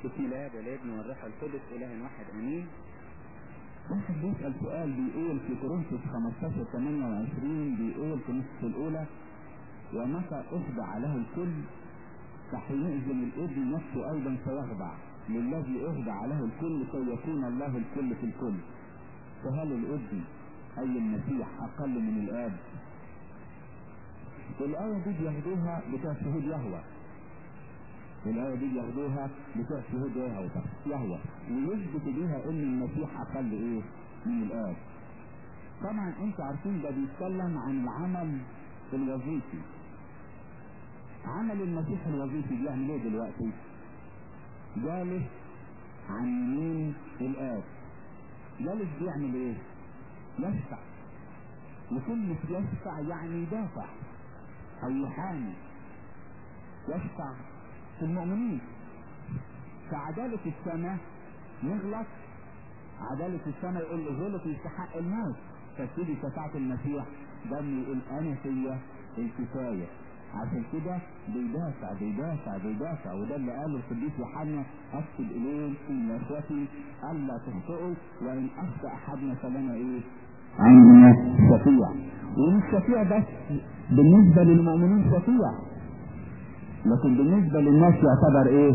بسم الله والابن والروح القدس اله واحد امين واحد بيسأل سؤال بيقول في كورنثوس 15 28 بيقول في النصف الاولى ومتى اخضع له الكل فحينئذ الابن نفسه ايضا سيخضع للذي اخضع له الكل كي يكون الله الكل في الكل فهل الابن اي المسيح اقل من الاب الآية دي بياخدوها بتوع شهود يهوى الآية دي بياخدوها بتوع شهود يهوى يهوى ويثبت بيها إن المسيح أقل إيه من الآب طبعا أنتوا عارفين ده بيتكلم عن العمل الوظيفي عمل المسيح الوظيفي بيعمل إيه دلوقتي؟ جالس عن يمين الآب جالس بيعمل إيه؟ يشفع وكلمة يشفع يعني يدافع او يحامي يشفع في المؤمنين فعدالة السماء نغلط عدالة السماء يقول غلط يستحق الموت فتبتدي شفاعة المسيح دم يقول انا فيا الكفاية عشان كده بيدافع بيدافع بيدافع وده اللي قاله القديس يوحنا اكتب اليه في نشوتي الا تخطئوا وان اخطا احدنا فلنا ايه؟ عندنا شفيع ومش شفيع بس بالنسبة للمؤمنين شفيع لكن بالنسبة للناس يعتبر ايه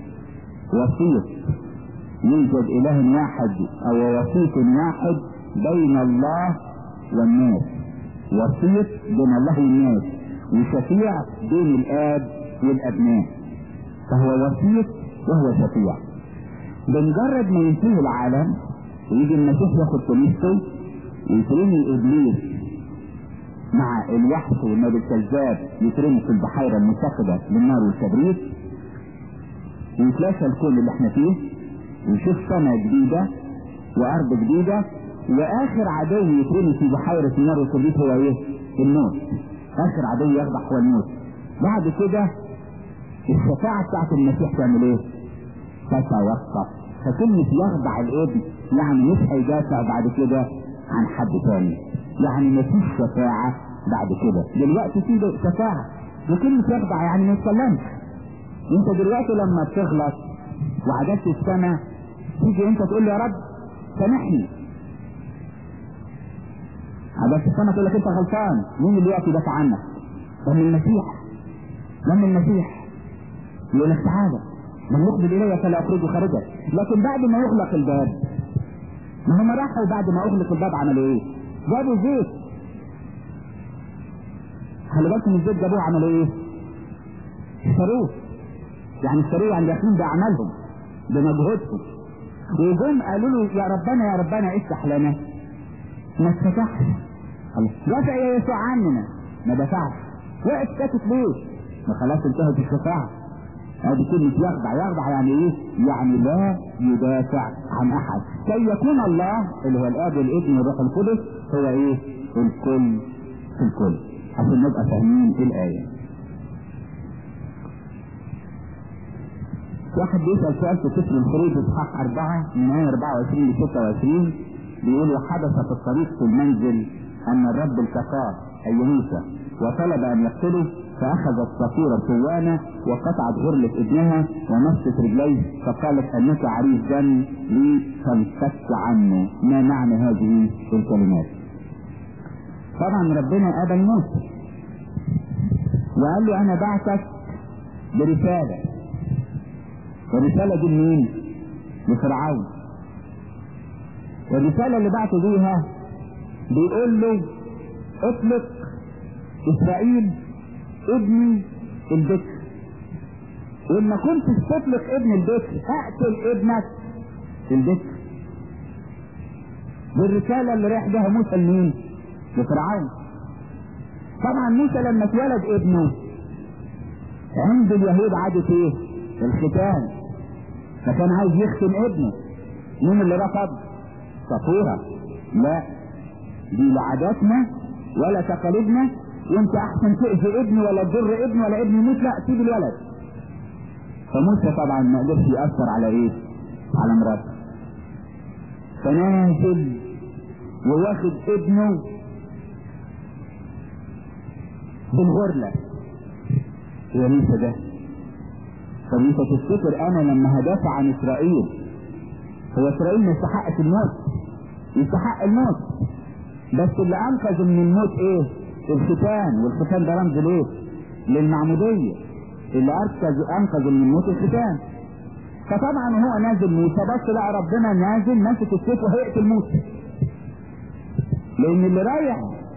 وسيط يوجد اله واحد او وسيط واحد بين الله والناس وسيط بين الله والناس وشفيع بين الاب والابناء فهو وسيط وهو شفيع بمجرد ما ينتهي العالم ويجي المسيح ياخد كنيسته ويترمي ابليس مع الوحش والنبي الكذاب يترموا في البحيره المتخذه للنار والكبريت ويتلاشى الكل اللي احنا فيه ويشوف سنه جديده وارض جديده واخر عدو يترمي في بحيره النار والكبريت هو ايه؟ الموت اخر عدو يخضع هو الموت بعد كده الشفاعه بتاعت المسيح تعمل ايه؟ تتوقف فكلمه يخضع الابن يعني مش هيدافع بعد كده عن حد تاني يعني مفيش شفاعة بعد كده دلوقتي في شفاعة وكلمة يخضع يعني ما يتكلمش انت دلوقتي لما بتغلط وعجزت السماء تيجي انت تقول لي يا رب سامحني عجزت السماء تقول لك انت غلطان مين اللي يقف يدافع عنك؟ لما المسيح لما المسيح يقول لك تعالى من يقبل الي فلا اخرجه خارجا لكن بعد ما يغلق الباب ما هم راحوا بعد ما اغلق الباب عملوا ايه؟ جابوا زيت خلي بالكم الزيت جابوه عملوا ايه؟ اشتروه يعني اشتروه يعني داخلين باعمالهم بمجهودهم وجم قالوا له يا ربنا يا ربنا افتح لنا ما اتفتحش دافع يا يسوع عننا ما دفعش وقف ساكت ليه؟ ما خلاص انتهت الشفاعه هذه كلمة يخضع يخضع يعني ايه؟ يعني لا يدافع عن احد كي يكون الله اللي هو الاب والابن والروح القدس هو ايه؟ الكل في الكل عشان نبقى فاهمين الايه. واحد بيسأل سؤال في سفر الخروج اصحاح أربعة من آية 24 ل 26 بيقول وحدث في الطريق في المنزل أن الرب التقاه أي موسى وطلب أن يقتله فأخذت صفيرة سوانة وقطعت غرلة ابنها ومست رجليه فقالت أنك عريس دم لي فانفك عنه ما معنى هذه الكلمات طبعا ربنا قابل موسى وقال له أنا بعتك برسالة الرسالة دي لمين؟ لفرعون والرسالة اللي بعته بيها بيقول له اطلق إسرائيل ابني البكر وان ما كنتش تطلق ابن البكر اقتل ابنك البكر بالرسالة اللي رايح بها موسى لمين؟ لفرعون طبعا موسى لما اتولد ابنه عند اليهود عادة ايه؟ الختان فكان عايز يختم ابنه مين اللي رفض؟ صفورة لا دي لا عاداتنا ولا تقاليدنا وانت احسن تأذي ابن ولا تضر ابن ولا ابن يموت لا سيب الولد فموسى طبعا ما قدرش يأثر على ايه على مراته فنازل وواخد ابنه بالغرلة يا موسى ده طب انت تفتكر انا لما هدافع عن اسرائيل هو اسرائيل ما يستحقش الموت يستحق الموت بس اللي انقذ من الموت ايه الختان والختان ده رمز ليه للمعمودية اللي انقذ انقذ من الموت الختان فطبعا هو نازل موسى بس لقى ربنا نازل ماسك السيف وهيقتل موسى لان اللي رايح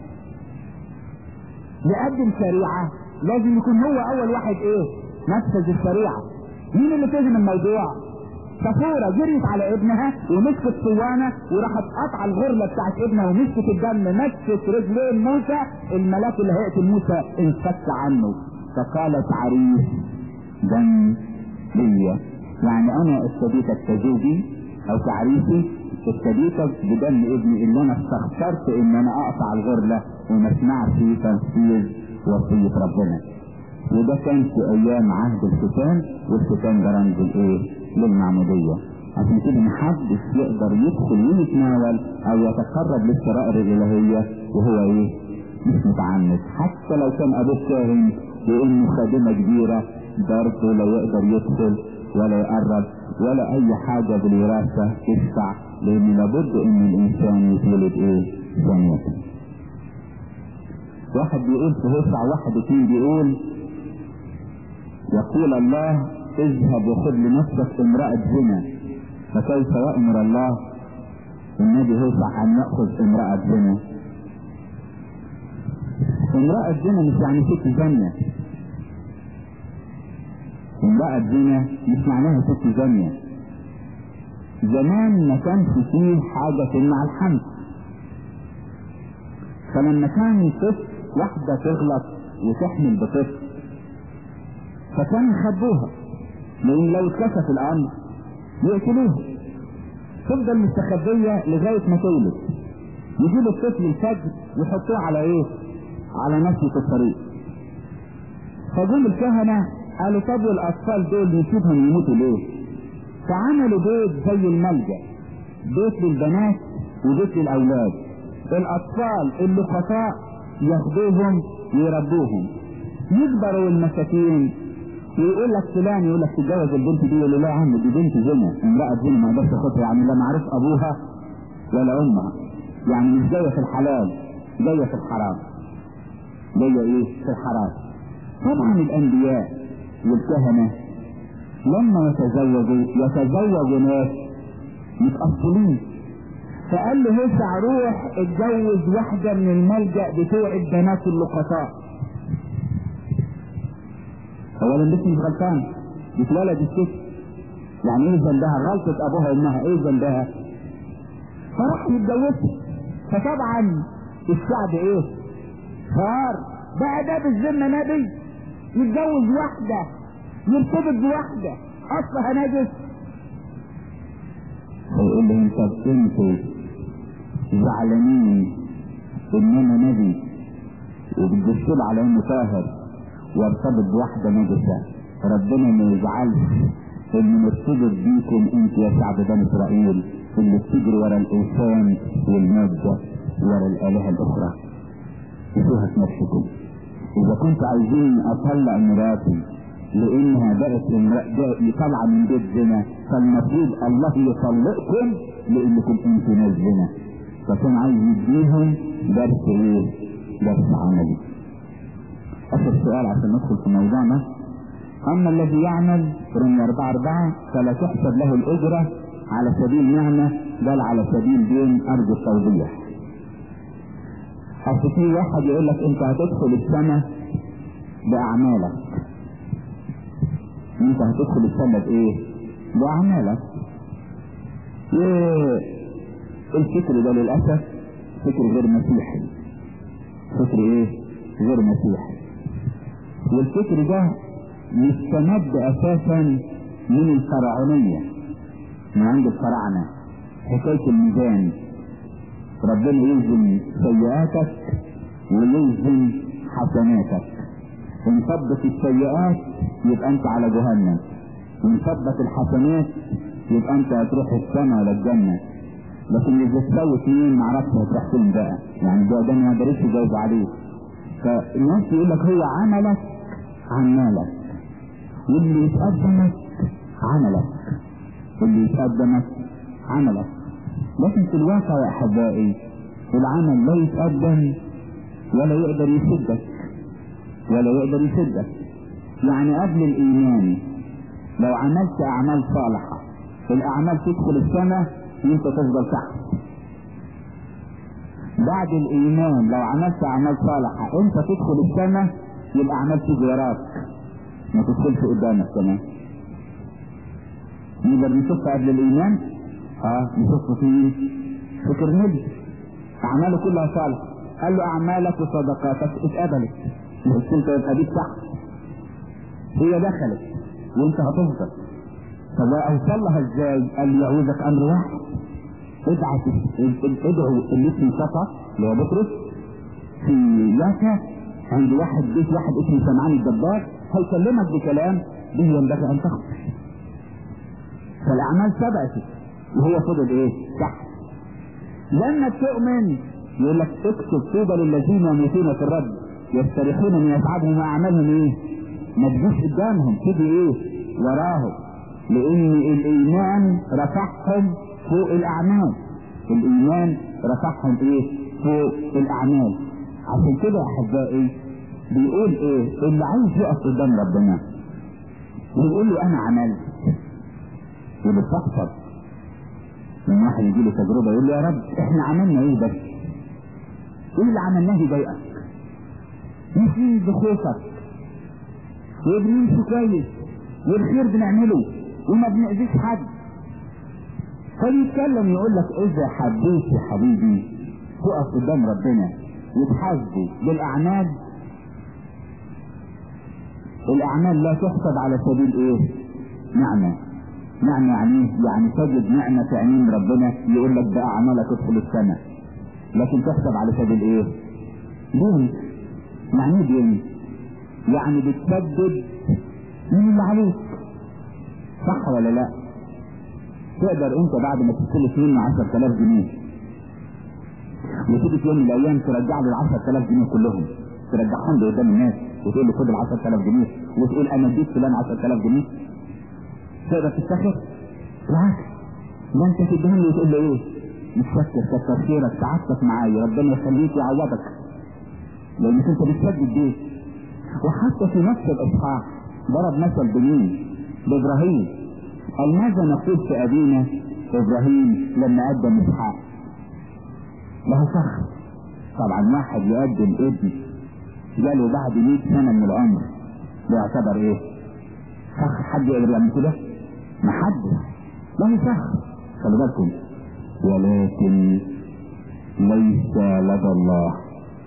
يقدم شريعة لازم يكون هو اول واحد ايه نفذ الشريعة مين اللي فهم الموضوع صفورة جريت على ابنها ومسكت صوانة وراحت قطع الغرلة بتاعت ابنها ومسكت الدم مسكت رجلين موسى الملاك اللي هيقتل موسى انفك عنه فقالت عريس دم ليا يعني انا استديتك كزوجي او كعريسي استديتك بدم ابني اللي انا استخسرت ان انا اقطع الغرلة وما اسمعش تنفيذ وصية ربنا وده كان في ايام عهد الختان والختان ده رمز الايه للمعمودية عشان كده محدش يقدر يدخل ويتناول او يتقرب للشرائر الالهية وهو ايه مش متعمد حتى لو كان ابوه كاهن وامه خادمة كبيرة برضه لا يقدر يدخل ولا يقرب ولا اي حاجة بالوراثة تدفع لان لابد ان الانسان يتولد ايه ثانية واحد بيقول في هوسع واحد اتنين بيقول يقول الله اذهب وخذ لنفسك امرأة زنا فكيف يأمر الله النبي هوسع ان يأخذ امرأة زنا امرأة زنا مش يعني ست زانية امرأة زنا مش معناها ست زانية زمان ما كانش فيه حاجة تمنع الحمل فلما كان طفل واحدة تغلط وتحمل بطفل فكانوا يخبوها لان لو اتكشف الامر يقتلوها تفضل مستخبية لغاية ما تولد يجيب الطفل الفجر ويحطوه على ايه على ناحية الطريق فجم الكهنة قالوا طب والاطفال دول نسيبهم يموتوا ليه فعملوا بيت زي الملجأ بيت للبنات وبيت للاولاد الاطفال اللي خطاء ياخدوهم ويربوهم يكبروا المساكين ويقول لك فلان يقول لك تتجوز البنت دي يقول له لا يا عم دي بنت زنا امرأة زنا ما اقدرش اخدها يعني لا معروف ابوها ولا امها يعني مش جاية في الحلال جاية في الحرام جاية ايه في الحرام طبعا الانبياء والكهنة لما يتزوجوا يتزوجوا ناس متأصلين فقال له هسع روح اتجوز واحدة من الملجأ بتوع البنات اللقطاء اولا لسه مش غلطان بتولد الست يعني ايه ذنبها غلطة ابوها وامها ايه ذنبها فراح يتجوزها فطبعا الشعب ايه صار بقى ده بالذمة نبي يتجوز واحدة يرتبط بواحدة اصلها نجس فيقول له انت انتوا زعلانين ان انا نبي وبتبصوا على انه طاهر وارتبط بواحدة نجسة ربنا ما يزعلش ان نرتبط بيكم انت يا شعب بني اسرائيل اللي بتجري ورا الاوثان والمادة ورا الالهة الاخرى شوفوها في نفسكم اذا كنتوا عايزين اطلع مراتي لانها بقت طالعه من بيت زنا فالمفروض الله يطلقكم لانكم انتوا ناس زنا فكان عايز يديهم درس ايه؟ درس عملي. اخر سؤال عشان ندخل في موضوعنا اما الذي يعمل رمي اربعة اربعة فلا تحسب له الاجرة على سبيل نعمة بل على سبيل دين ارجو التوضيح. اصل في واحد يقول لك انت هتدخل السماء باعمالك انت هتدخل السنة بايه باعمالك الفكر ده للأسف فكر غير مسيحي فكر ايه غير مسيحي والفكر ده مستمد اساسا من الفرعونية من عند الفراعنة حكاية الميزان ربنا يلزم سيئاتك ويلزم حسناتك ان ثبت السيئات يبقى انت على جهنم وان ثبت الحسنات يبقى انت هتروح السماء ولا الجنة لكن اذا تسوي اثنين معرفش هتروح فين بقى يعني ده ده ما قدرتش يجاوب عليه فالناس يقول لك هو عملك عمالك واللي يتقدمك عملك اللي يتقدمك عملك لكن في الواقع يا احبائي العمل لا يتقدم ولا يقدر يسدك ولا يقدر يسدك يعني قبل الايمان لو عملت اعمال صالحة الاعمال تدخل السماء وانت تفضل تحت بعد الايمان لو عملت اعمال صالحة انت تدخل السماء يبقى اعمال تيجي وراك ما تدخلش قدامك كمان نقدر نشوفها قبل الايمان اه نشوفه في في كرنيلي اعماله كلها صالحة قال له اعمالك وصدقاتك اتقبلت قلت انت يبقى دي تحت هي دخلت وانت هتفضل طب اوصل لها ازاي؟ قال لي يعوزك امر واحد ابعت ادعو اللي اسمه صفا اللي هو بطرس في يافا عند واحد بيت واحد اسمه سمعان الجبار هيكلمك بكلام به ينبغي ان تخطر فالاعمال سبقت وهو فضل ايه؟ تحت لما تؤمن يقول لك اكتب طوبى للذين يموتون في الرب يستريحون من يتعبهم واعمالهم ايه؟ ما تجيش قدامهم تيجي ايه؟ وراهم لان الايمان رفعهم فوق الاعمال الايمان رفعهم ايه؟ فوق الاعمال عشان كده يا احبائي بيقول ايه؟ اللي عايز يقف قدام ربنا ويقول له انا عملت وبتحصل لما واحد يجي له تجربه يقول له يا رب احنا عملنا ايه بس؟ ايه اللي عملناه يضايقك؟ نسيب بخوفك وبنمشي كويس والخير بنعمله وما بنأذيش حد فيتكلم يقول لك اذا حبيت يا حبيبي تقف قدام ربنا وتحاسبه بالاعمال الاعمال لا تحسب على سبيل ايه نعمة نعمة يعني يعني تجد نعمة في عينين ربنا يقول لك بأعمالك ادخل السماء لكن تحسب على سبيل ايه دين يعني ايه دين يعني بتسدد من اللي عليك صح ولا لا تقدر انت بعد ما تستلف منه 10000 جنيه وتيجي في يوم من الايام ترجع له ال 10000 جنيه كلهم ترجعهم له قدام الناس وتقول له خد ال 10000 جنيه وتقول انا اديت فلان 10000 جنيه تقدر تفتخر؟ بالعكس ده انت تديهم له وتقول له ايه؟ متشكر كتر خيرك سعادتك معايا ربنا يخليك ويعوضك لانك انت بتسدد بيه وحتى في نفس الاصحاح ضرب مثل بمين؟ بابراهيم قال ماذا نقول في ابينا ابراهيم لما قدم اسحاق؟ له فخر طبعا واحد يقدم ابن جاله بعد 100 سنه من العمر ده يعتبر ايه؟ فخر حد يقدر يعمل كده؟ ما حد له فخر خلي بالكم ولكن ليس لدى الله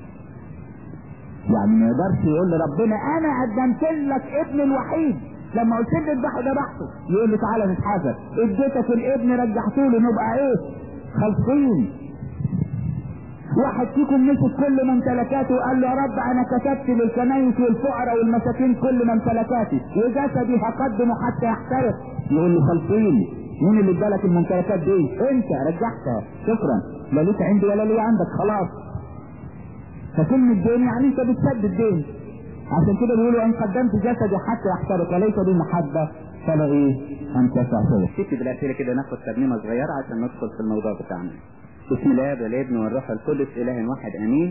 يعني ما يقدرش يقول لربنا انا قدمت لك ابن الوحيد لما قلت لي اذبحه ذبحته يقول لي تعالى نتحاسب اديتك الابن رجعته لي نبقى ايه خالصين واحد فيكم مسك كل ممتلكاته وقال له يا رب انا كتبت للكنايس والفقراء والمساكين كل ممتلكاتي وجسدي هقدمه حتى يحترق يقول لي خالصين مين اللي ادالك الممتلكات دي؟ انت رجعتها شكرا لا ليك عندي ولا لي عندك خلاص فكلمة دين يعني انت بتسدد دين عشان كده بيقولوا ان قدمت جسدي حتى يحترق وليس دي محبة فلا ايه ان تسعفه نبتدي بالاسئله كده ناخد ترنيمه صغيره عشان ندخل في الموضوع بتاعنا بسم الله والابن والروح القدس اله واحد امين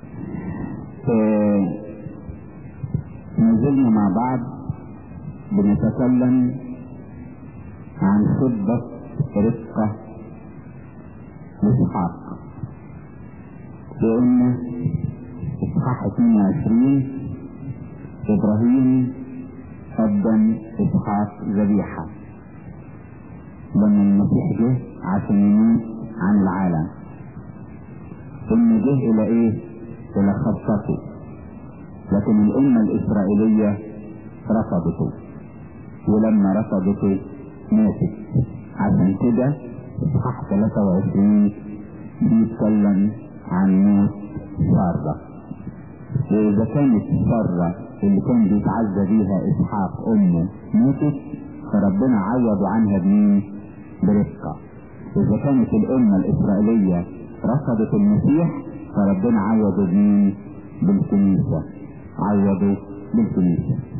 آه، نزلنا مع بعض بنتكلم عن خطبة رفقة واسحاق وقلنا اصحاح 22 ابراهيم قدم اسحاق ذبيحة لما المسيح جه عشان يموت عن العالم ثم جه الى ايه الى خطته لكن الامة الاسرائيلية رفضته ولما رفضته ماتت عشان كده اصحاح 23 بيتكلم عن موت سارة واذا كانت سارة اللي كان بيتعزى بيها اسحاق امه ماتت فربنا عوض عنها بمين برفقة اذا كانت الامة الاسرائيلية رفضت المسيح فربنا عوض بمين بالكنيسة عوضوا بالكنيسة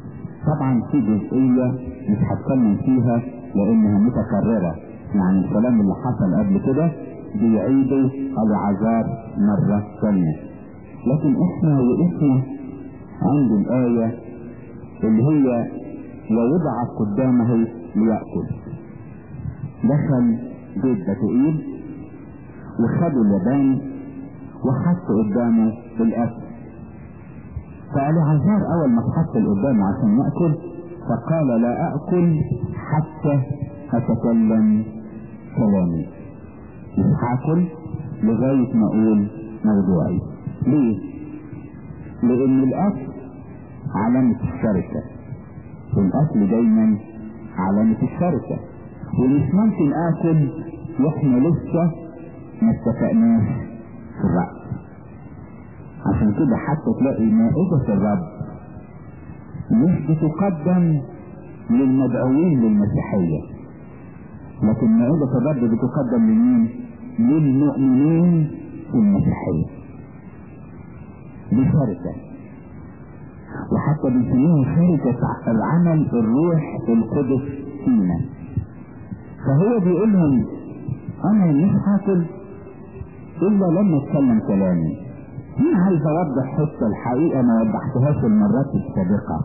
طبعا في جزئية مش هتكلم فيها لانها متكررة يعني الكلام اللي حصل قبل كده بيعيدوا العذاب مرة ثانية لكن احنا وقفنا عند الآية اللي هي ووضع قدامه ليأكل دخل بيت بتوئيل وخدوا اللبان وحط قدامه الأكل فالعذار أول ما اتحط قدامه عشان يأكل فقال لا أكل حتى أتكلم كلامي مش هاكل لغاية ما أقول موضوعي ليه؟ لأن الأكل علامة الشركة والأكل دايما علامة الشركة ومش ممكن آكل وإحنا لسه ما اتفقناش في الرأي عشان كده حتى تلاقي مائدة الرب مش بتقدم للمدعوين للمسيحية لكن مائدة الرب بتقدم لمين؟ للمؤمنين في المسيحية بشركة وحتى بنسميها شركة العمل الروح القدس فينا فهو بيقول لهم انا مش هاكل الا لما اتكلم كلامي مين عايز اوضح حتة الحقيقة ما وضحتهاش المرات السابقة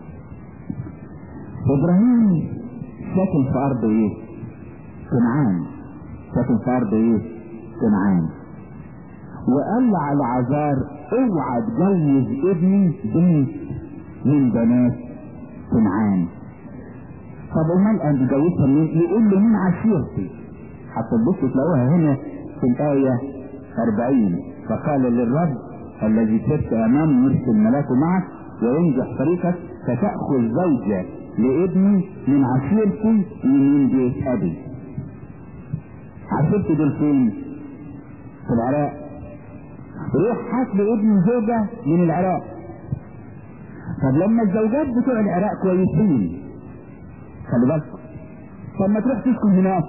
ابراهيم ساكن في ارض ايه كنعان ساكن في ارض ايه كنعان وقال على عذار اوعى تجوز ابني بنت من بنات كنعان طب امال انا تجوزها مين يقول له من عشيرتي حتى تبصوا تلاقوها هنا في الايه 40 فقال للرب الذي سرت امامه يرسل ملاكه معك وينجح طريقك فتاخذ زوجه لابني من عشيرتي ومن بيت ابي عشيرتي دول فين؟ في العراق روح هات لي ابني زوجة من العراق طب لما الزوجات بتوع العراق كويسين خلي بالكم طب ما تروح تسكن هناك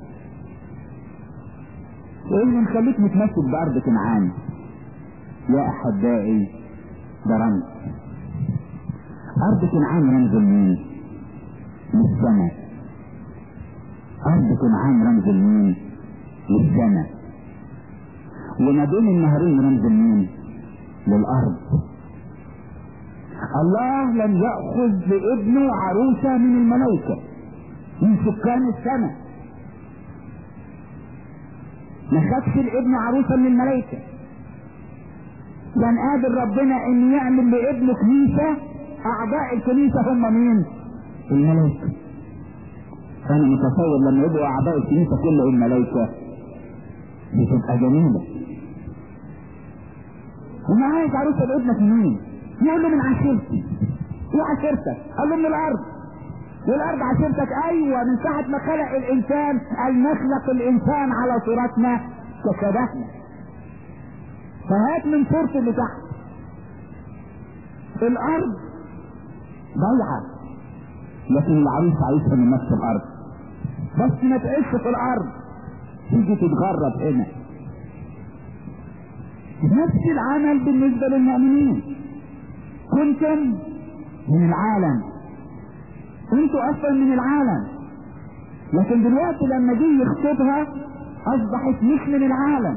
ايه اللي مخليك متمسك بارض كنعان يا احبائي ده رمز ارض كنعان رمز لمين للسماء ارض كنعان رمز لمين للسماء وما بين النهرين رمز لمين للارض الله لم يأخذ لابنه عروسة من الملائكة من سكان السماء ما خدش الابن عروسة من الملائكة كان قادر ربنا ان يعمل لابنه كنيسة اعضاء الكنيسة هم مين الملائكة انا متصور لما يبقوا اعضاء الكنيسة كلهم الملائكة بتبقى جميلة وما عايز عروسة لابنك منين يقول له من عشيرتي ايه عشيرتك قال له من الارض والارض عشيرتك ايوه من ساعة ما خلق الانسان قال نخلق الانسان على صورتنا كشبهنا فهات من صورته اللي تحت الارض ضيعة لكن العروس عايشها من نفس الارض بس ما تعيش في الارض تيجي تتغرب هنا نفس العمل بالنسبة للمؤمنين كنتم من العالم انتوا اصلا من العالم لكن دلوقتي لما جه يخطبها اصبحت مش من العالم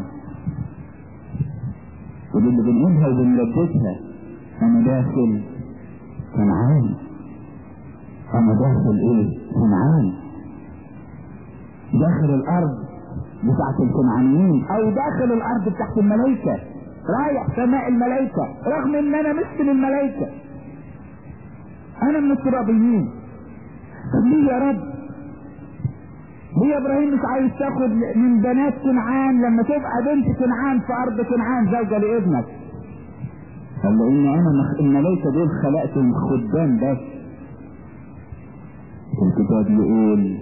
ودي اللي بنقولها وبنرددها انا داخل كنعان انا داخل ايه كنعان داخل الارض بتاعت الكنعانيين او داخل الارض بتاعت الملائكه رايح سماء الملائكة رغم ان انا مش من الملائكة انا من الترابيين طب ليه يا رب ليه يا ابراهيم مش عايز تاخد من بنات كنعان لما تبقى بنت كنعان في ارض كنعان زوجة لابنك قال له ان انا مخ... الملائكة دول خلقتهم خدام بس الكتاب يقول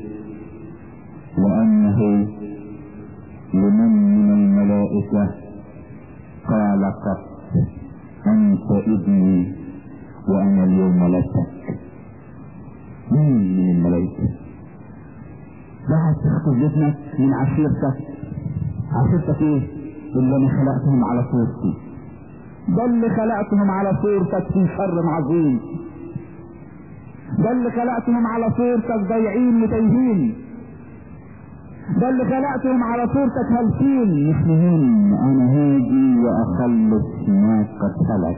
وانه لمن من الملائكه قال قد انت ابني وانا اليوم ولدتك مين من الملائكة بعد تخطب ابنك من عشيرتك عشيرتك ايه اللي انا خلقتهم على صورتي ده اللي خلقتهم على صورتك في شر عظيم ده اللي خلقتهم على صورتك ضايعين وتايهين ده اللي خلقتهم على صورتك هالكين مش مهم انا هاجي واخلص ما قد خلق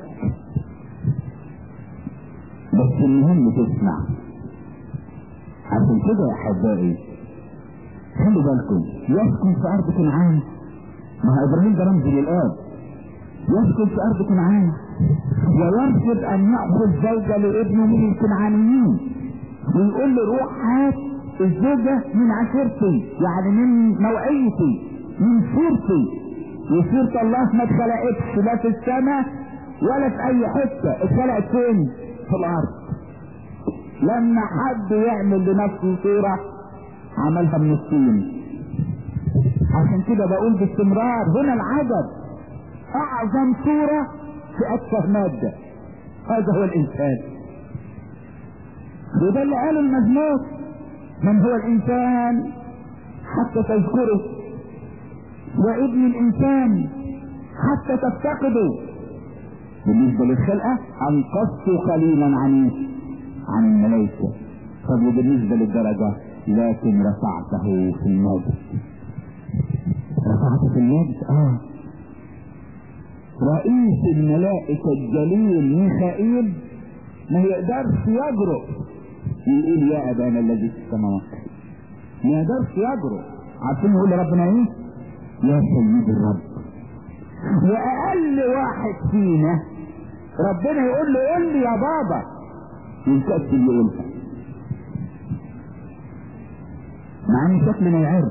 بس المهم تسمع عشان كده يا احبائي خلوا بالكم يسكن في ارض كنعان ما هو ابراهيم ده رمز للاب يسكن في ارض كنعان ويرفض ان ياخذ زوجه لابنه من الكنعانيين ويقول له روح هات الزوجه من عشيرتي يعني من نوعيتي من صورتي وصورة الله ما اتخلقتش لا في السماء ولا في اي حته اتخلقت فين؟ في الارض لما حد يعمل لنفسه صوره عملها من الطين عشان كده بقول باستمرار هنا العجب اعظم صورة في اتفه مادة هذا هو الانسان وده اللي قاله المزمور من هو الانسان حتى تذكره وابن الانسان حتى تفتقده بالنسبة للخلقة انقذت قليلا عن عن الملائكة طب وبالنسبة للدرجة لكن رفعته في المجد رفعته في المجد اه رئيس الملائكة الجليل ميخائيل ما يقدرش يجرؤ يقول يا ابانا الذي في السماوات ما يقدرش يجرؤ عارفين يقول لربنا ايه يا سيد الرب واقل واحد فينا ربنا يقول له قول لي يا بابا ينكسر يقولها مع ان شكلنا يعر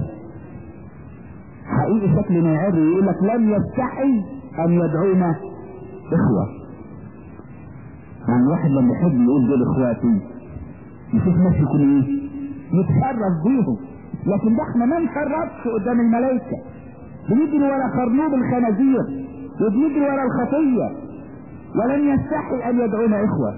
حقيقي شكلنا يعر يقول لك لم يستحي ان يدعونا اخوة يعني الواحد لما يحب يقول دول اخواتي يشوف نفسه يكون ايه يتشرف بيهم لكن ده احنا ما نشرفش قدام الملائكة بنجري ورا خرنوب الخنازير وبنجري ورا الخطية ولن يستحي ان يدعونا اخوة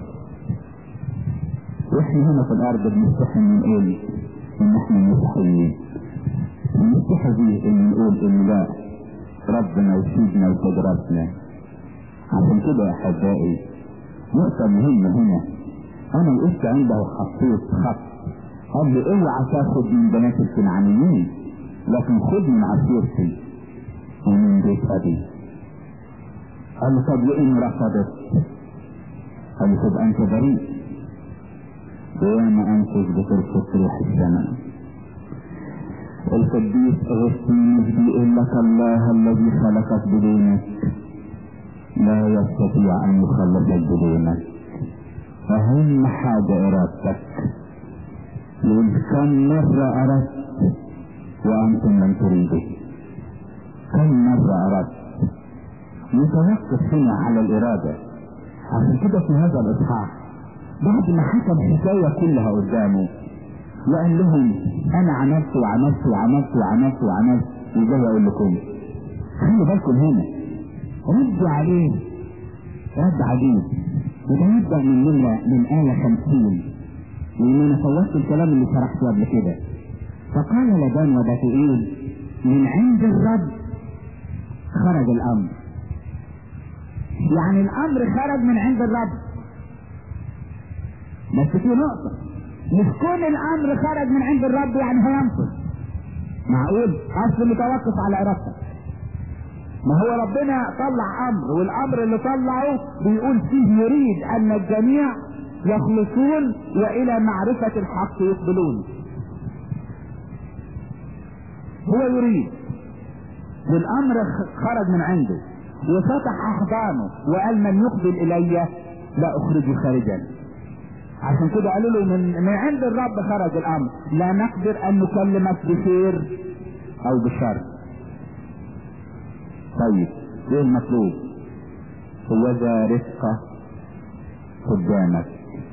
واحنا هنا في الارض بنستحي نقول ان احنا مسيحيين نستحي بيه ان نقول ان لا ربنا يسيبنا وتجربنا عشان كده يا احبائي نقطة مهمة هنا انا وقفت عنده وحطيت خط قال لي اوعى تاخد من بنات الكنعانيين لكن خد من عشيرتي ومن بيت ابي قال له طب وان رفضت قال له تبقى انت بريء وياما انفس بترفض روح السماء القديس اغسطينوس بيقول لك الله الذي خلقك بدونك لا يستطيع ان يخلصك بدونك اهم حاجة ارادتك يقول كم مرة اردت وانتم لم تريدوا كم مرة اردت يتوقف هنا على الارادة عشان كده في هذا الاصحاح بعد ما حكى الحكاية كلها قدامه وقال لهم انا عملت وعملت وعملت وعملت وعملت وازاي اقول لكم خلوا بالكم هنا ردوا عليه رد عجيب وده يبدأ من نمرة من آية خمسين لأن أنا فوتت الكلام اللي شرحته قبل كده فقال لبان وبتوئيل من عند الرب خرج الأمر يعني الأمر خرج من عند الرب بس في نقطة مش كون الأمر خرج من عند الرب يعني هينفذ معقول أصل متوقف على إرادتك ما هو ربنا طلع امر والامر اللي طلعه بيقول فيه يريد ان الجميع يخلصون والى معرفة الحق يقبلون هو يريد والامر خرج من عنده وفتح احضانه وقال من يقبل الي لا اخرجه خارجا عشان كده قالوا له من, من عند الرب خرج الامر لا نقدر ان نكلمك بخير او بشر طيب ايه المطلوب هو ذا رفقة قدامك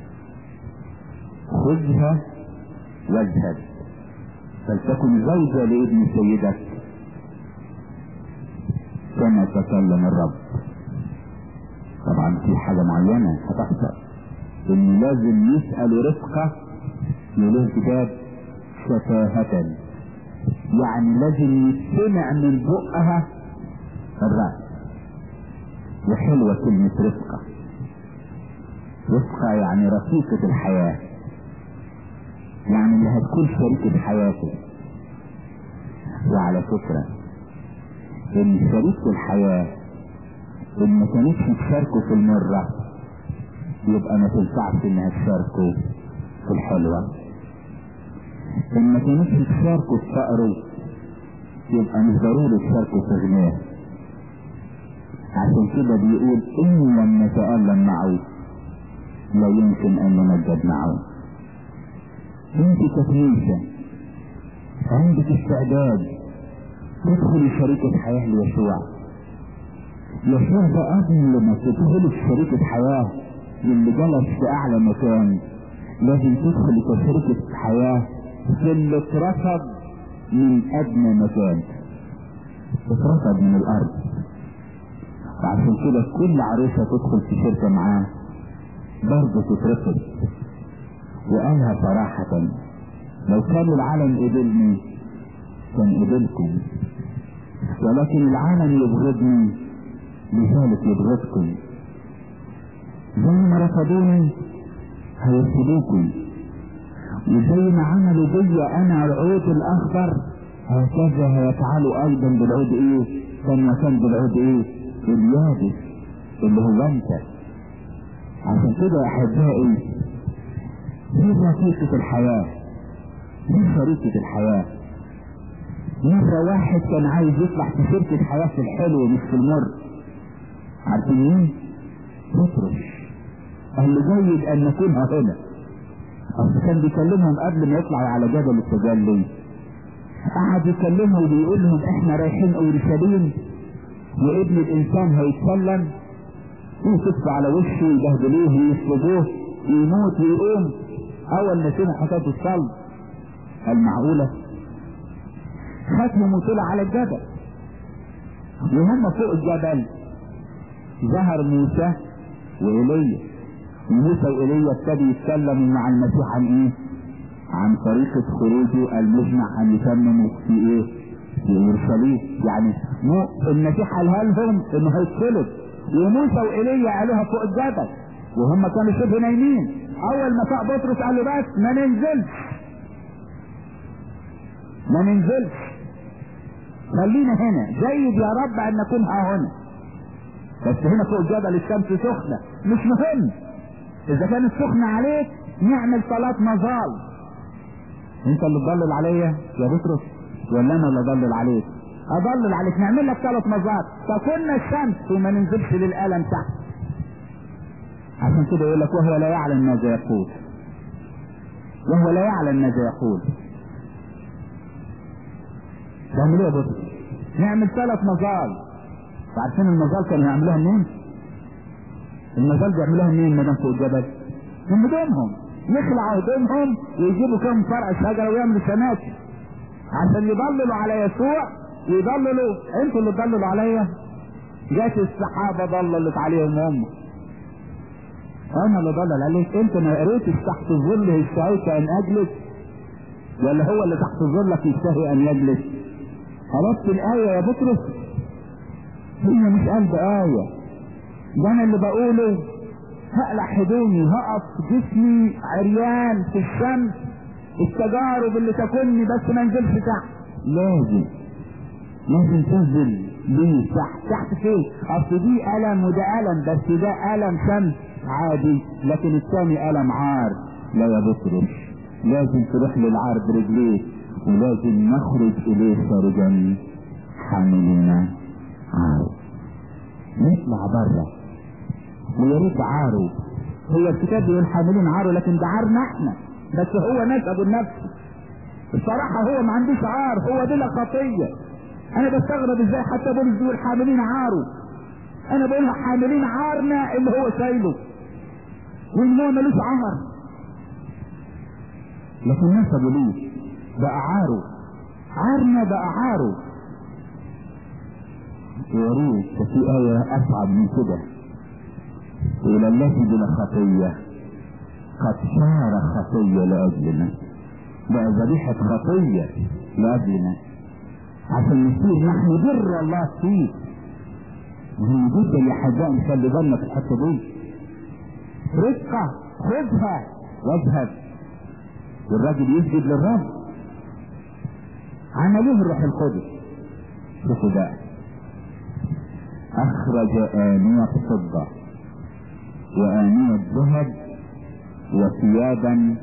خذها واذهب فلتكن زوجة لابن سيدك كما تكلم الرب طبعا في حاجة معينة هتحصل ان لازم يسأل رفقة يقول كتاب شفاهة يعني لازم يستمع من بقها الرأس وحلوة كلمة رفقة رفقة يعني رفيقة الحياة يعني اللي هتكون شريكة حياته وعلى فكرة ان شريكة الحياة ان ما كانتش تشاركه في المرة يبقى ما تنفعش انها تشاركه في الحلوة ان ما كانتش تشاركه في فقره يبقى مش ضروري تشاركه في غناه عشان كده بيقول ان لم نتألم معه لا يمكن ان نمجد معه انت ككنيسة عندك استعداد تدخل شريكة حياة ليشوع يشوع ده قبل ما تدخل في شريكة حياة للي جلس في اعلى مكان لازم تدخل كشريكة حياة في اللي اترفض من ادنى مكان اترفض من الارض وعشان كده كل عروسة تدخل في شركة معاه برضه تترفض وقالها صراحة لو كان العالم قبلني كان قبلكم ولكن العالم يبغضني لذلك يبغضكم زي ما رفضوني هيرفضوكم وزي ما عملوا بي انا العود الاخضر هكذا هيفعلوا ايضا بالعود ايه كان مكان بالعود ايه اليابس اللي هو انت عشان كده يا احبائي دي رفيقة الحياة دي شريكة الحياة مرة واحد كان عايز يطلع في شركة حياة في الحلو مش في المر عارفين مين؟ بطرس قال له جيد ان نكون هنا اصل كان بيكلمهم قبل ما يطلعوا على جبل التجلي قعد يكلمهم وبيقول لهم احنا رايحين اورشليم وابن الانسان هيتسلم يوسف على وشه يبهدلوه ويسلبوه يموت ويقوم اول ما سمع حكايه الصلب قال معقوله ختمهم وطلع على الجبل وهم فوق الجبل ظهر موسى وايليا موسى وايليا ابتدوا يتكلموا مع المسيح عن ايه؟ عن طريقة خروجه المجمع ان يتمموا في ايه؟ في اورشليم يعني مو المسيح قالها لهم انه هيتصلب وموسى وايليا قالوها فوق الجبل وهم كانوا شبه نايمين اول ما فاق بطرس قال له بس ما ننزلش ما ننزلش خلينا هنا جيد يا رب ان نكون ها هنا بس هنا فوق الجبل الشمس سخنة مش مهم اذا كانت سخنة عليك نعمل صلاة مظال انت اللي تضلل عليا يا بطرس ولا انا اللي اضلل عليك اضلل عليك نعمل لك ثلاث مظات فكنا الشمس وما ننزلش للالم تحت عشان كده يقول لك وهو لا يعلم ماذا يقول وهو لا يعلم ماذا يقول تعمل ايه يا بطرس نعمل ثلاث مظال عارفين المظال كانوا يعملوها منين المظال بيعملوها منين ما دام فوق الجبل من هدومهم يخلعوا هدومهم ويجيبوا كم فرع شجره ويعملوا سماتي عشان يضللوا على يسوع ويضللوا انتوا اللي تضللوا عليا جات السحابه ضللت عليهم هم انا اللي ضلل عليك انت ما قريتش تحت الظل اشتهيت ان اجلس ولا هو اللي تحت ظلك يشتهي ان يجلس عرفت الايه يا بطرس هي مش قلب آية ده أنا اللي بقوله هقلع هدومي هقف جسمي عريان في الشمس التجارب اللي تاكلني بس ما انزلش تحت لازم لازم تنزل ليه تحت تحت فين اصل دي الم وده الم بس ده الم شمس عادي لكن الثاني الم عار لا يا بطرس لازم تروح للعار برجليك ولازم نخرج اليه خارجا حاملين عارو نطلع بره ويا ريت عارو هو الكتاب بيقول حاملين عارو لكن ده عارنا احنا بس هو نسبه لنفسه الصراحه هو ما عندوش عار هو بلا خطيه انا بستغرب ازاي حتى بولس بيقول حاملين عاره انا بقولها حاملين عارنا اللي هو شايله وان هو ملوش عار لكن نسبه ليه بقى عاره عارنا بقى عاره وريت في آية أصعب من كده إلى التي بلا خطية قد صار خطية لأجلنا بقى ذبيحة خطية لأجلنا عشان نصير نحن بر الله فيه مهم جدا يا حبايبي نخلي بالنا في الحتة دي رزقة خذها واذهب والراجل يسجد للرب عملوه الروح القدس شوفوا بقى اخرج آنية فضة وآنية ذهب وثيابا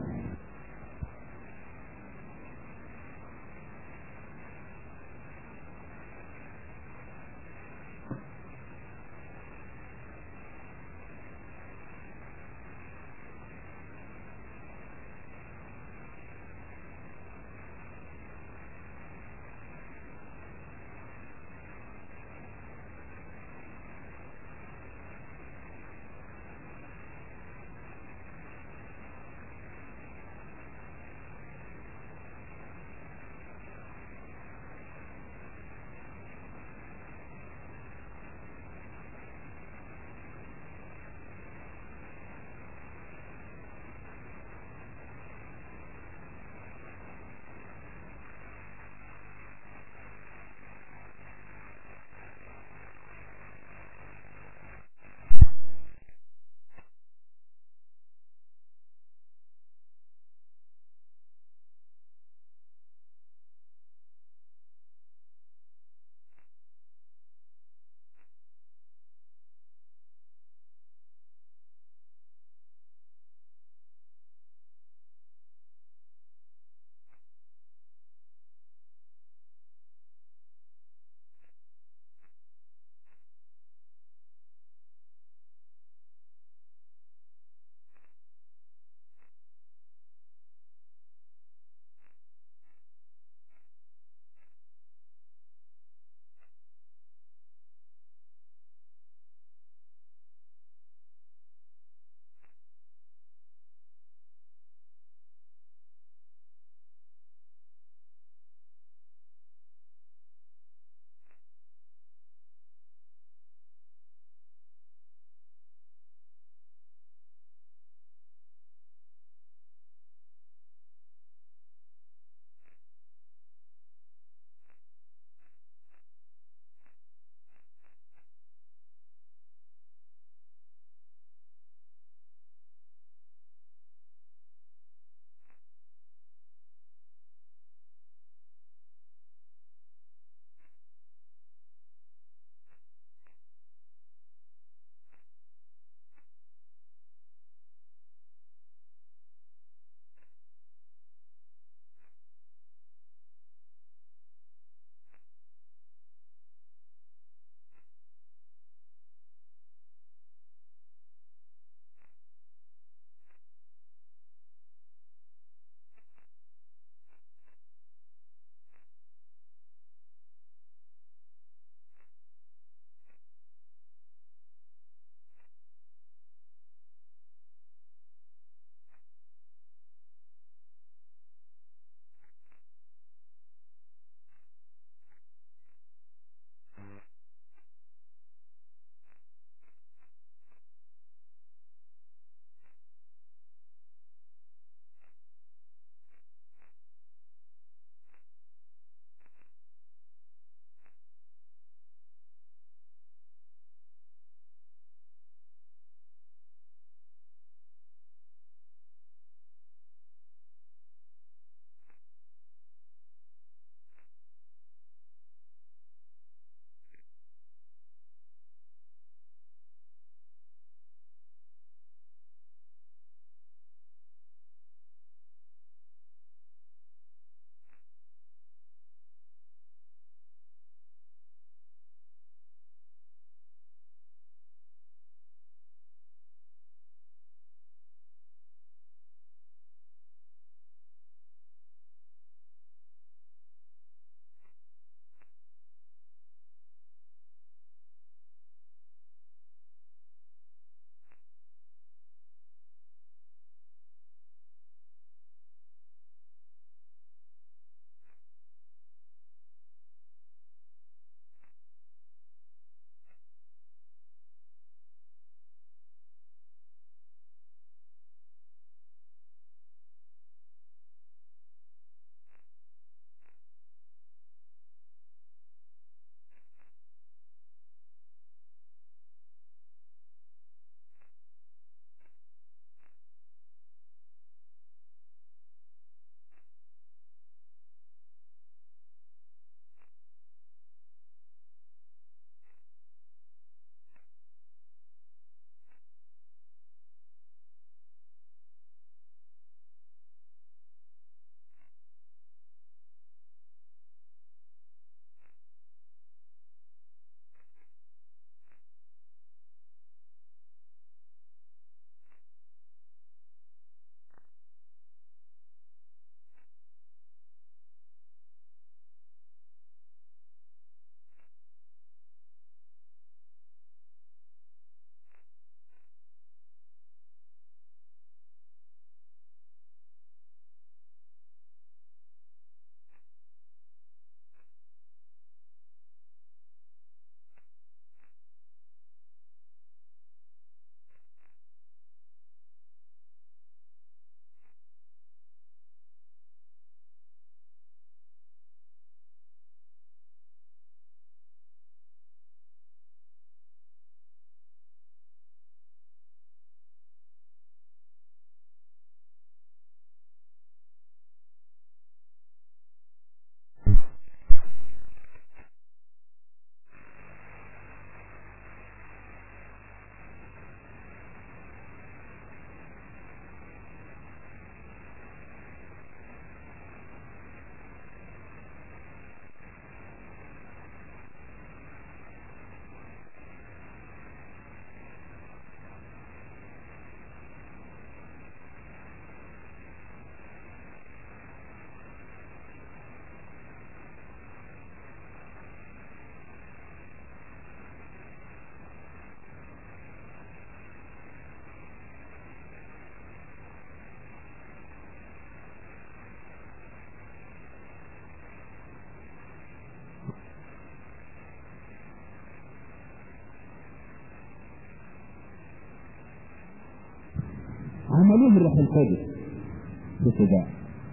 عملوه الروح القدس شوفوا بقى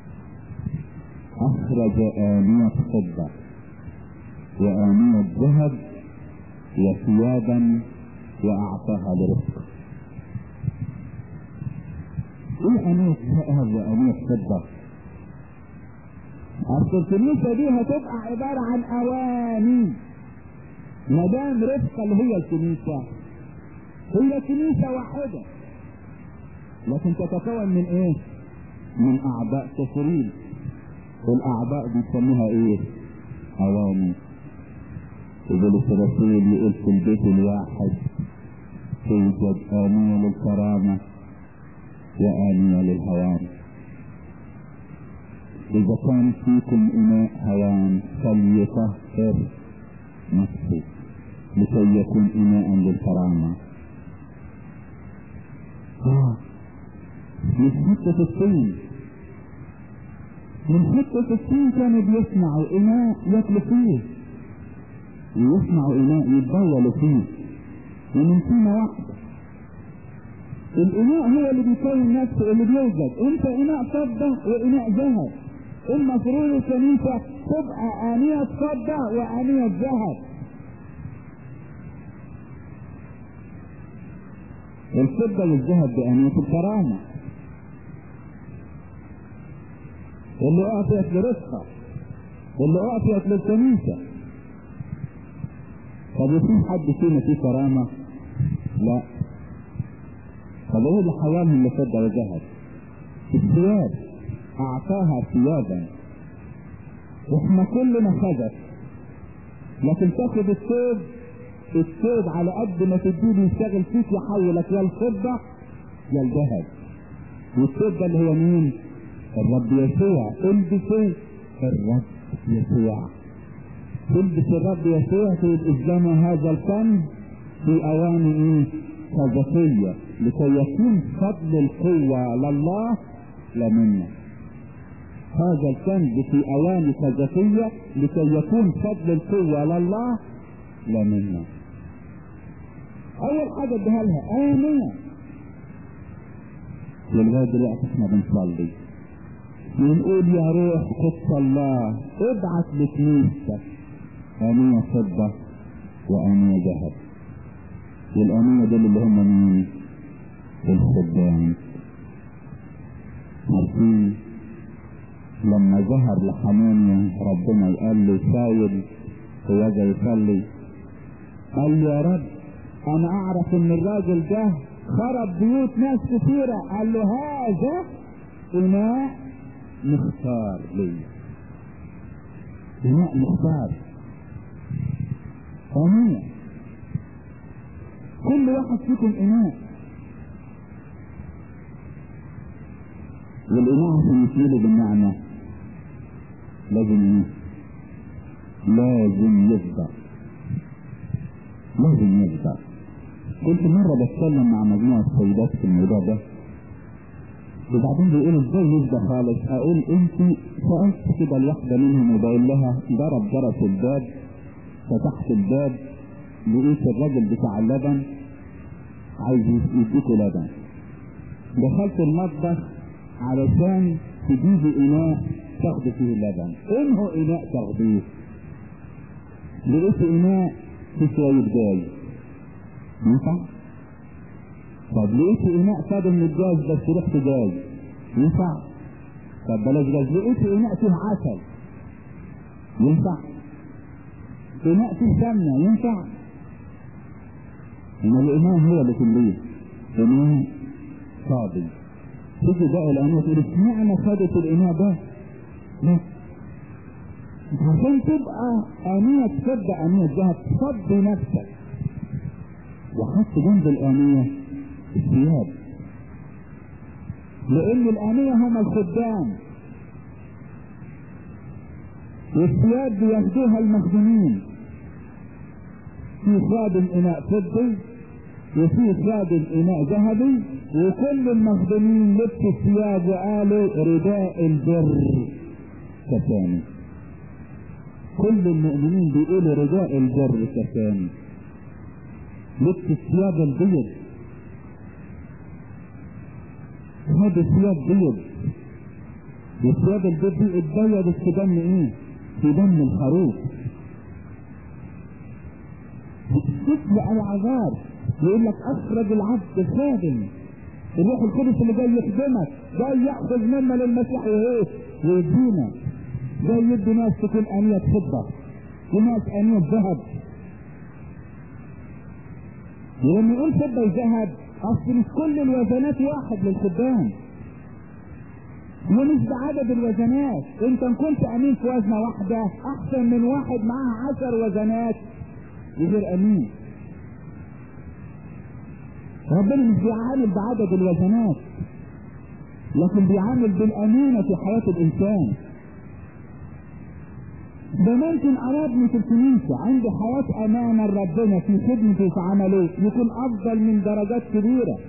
أخرج آنية فضة وآنية ذهب وثيابا وأعطاها لرفقه ايه آنية ذهب وآنية فضة؟ أصل الكنيسة دي هتبقى عبارة عن أواني ما دام رفقة اللي هي الكنيسة هي كنيسة واحدة لكن تتكون من ايه؟ من أعضاء كثيرين والأعضاء بيسموها ايه؟ أواني يقول الرسول يقول في البيت الواحد توجد آنية للكرامة وآنية للهوان إذا كان فيكم إناء هوان فليطهر نفسه لكي يكون إناء للكرامة آه. من حتة الطين من حتة الطين كانوا بيصنعوا إناء ياكلوا فيه ويصنعوا إناء يتبولوا فيه ومن طينة واحدة الإناء هو اللي بيكون نفسه اللي بيوجد أنت إناء فضة وإناء ذهب المفروض الكنيسة تبقى آنية فضة وآنية ذهب الفضة والذهب بآنية الكرامة اللي أعطيت لرزقة اللي أعطيت للكنيسة طب يكون حد فينا فيه كرامة؟ لا طب ايه اللي حوالهم لفضة وذهب؟ الثياب أعطاها ثيابا احنا كلنا خزف لكن تاخد الثوب الثوب على قد ما تديه يشتغل فيك يحولك يا الفضة يا الذهب والثوب ده اللي هو مين؟ الرب يسوع البسوا الرب يسوع تلبس الرب يسوع في الإسلام هذا الفن في أواني إيه؟ خزفية لكي يكون فضل القوة لله لا منا هذا الكنز في أواني خزفية لكي يكون فضل القوة لله لا منا أول حاجة اديها لها آمين ولغاية دلوقتي احنا بنصلي بنقول يا روح قدس الله ابعت لكنيستك آنية فضة وآنية ذهب والآنية دول اللي هم مين؟ الخدام عارفين لما ظهر لحنانيا ربنا قال له سايل هو جاي يصلي قال له يا رب انا اعرف ان الراجل ده خرب بيوت ناس كثيرة قال له هذا اناء مختار لي اناء مختار امين كل واحد فيكم اناء والإناء عشان يتولد بالنعمة لازم ايه؟ لازم يفضى لازم يفضى كنت مرة بتكلم مع مجموعة سيدات في الموضوع ده وبعدين بيقولوا ازاي يفضى خالص اقول انت سألت كده الواحدة منهم وبقول لها ضرب جرس الباب فتحت الباب لقيت الراجل بتاع اللبن عايز يديكوا لبن دخلت المطبخ علشان تجيبي اناء تاخدي فيه اللبن انه اناء تاخديه لقيت اناء في شوية جاي ينفع؟ طب لقيت اناء فاضل من الجاز بس ريحته جاي ينفع؟ طب بلاش جاز لقيت اناء فيه عسل ينفع؟ اناء فيه سمنة ينفع؟ ان الاناء هو اللي تمليه اناء فاضي تيجي بقى الاناء تقول اشمعنى خدت الاناء ده؟ لا عشان تبقى آنية تبقى آنية ذهب تفضي نفسك وحط جنب الآنية الثياب لأن الآنية هم الخدام والثياب بياخدوها المخدومين في خادم إناء فضي وفي خادم إناء ذهبي وكل المخدومين لبسوا الثياب وقالوا رداء البر كفاني كل المؤمنين بيقولوا رداء البر كفاني لبس الثياب البيض هو بثياب بيض والثياب البيض دي اتبيضت في دم ايه؟ في دم الخروف تتبع العذاب يقول لك اخرج العبد خادم الروح القدس اللي جاي يخدمك جاي ياخذ منا للمسيح ايه ويدينا جاي يدي ناس تكون انية فضة وناس انية ذهب ولما يقول فضة وذهب اصل مش كل الوزنات واحد للخدام ومش بعدد الوزنات انت ان كنت امين في وزنة واحدة احسن من واحد معاه عشر وزنات غير امين ربنا مش بيعامل بعدد الوزنات لكن بيعامل بالامانة في حياة الانسان ده ممكن ارادني في الكنيسة عندي حياة امانة لربنا في خدمتي في عمله يكون افضل من درجات كبيرة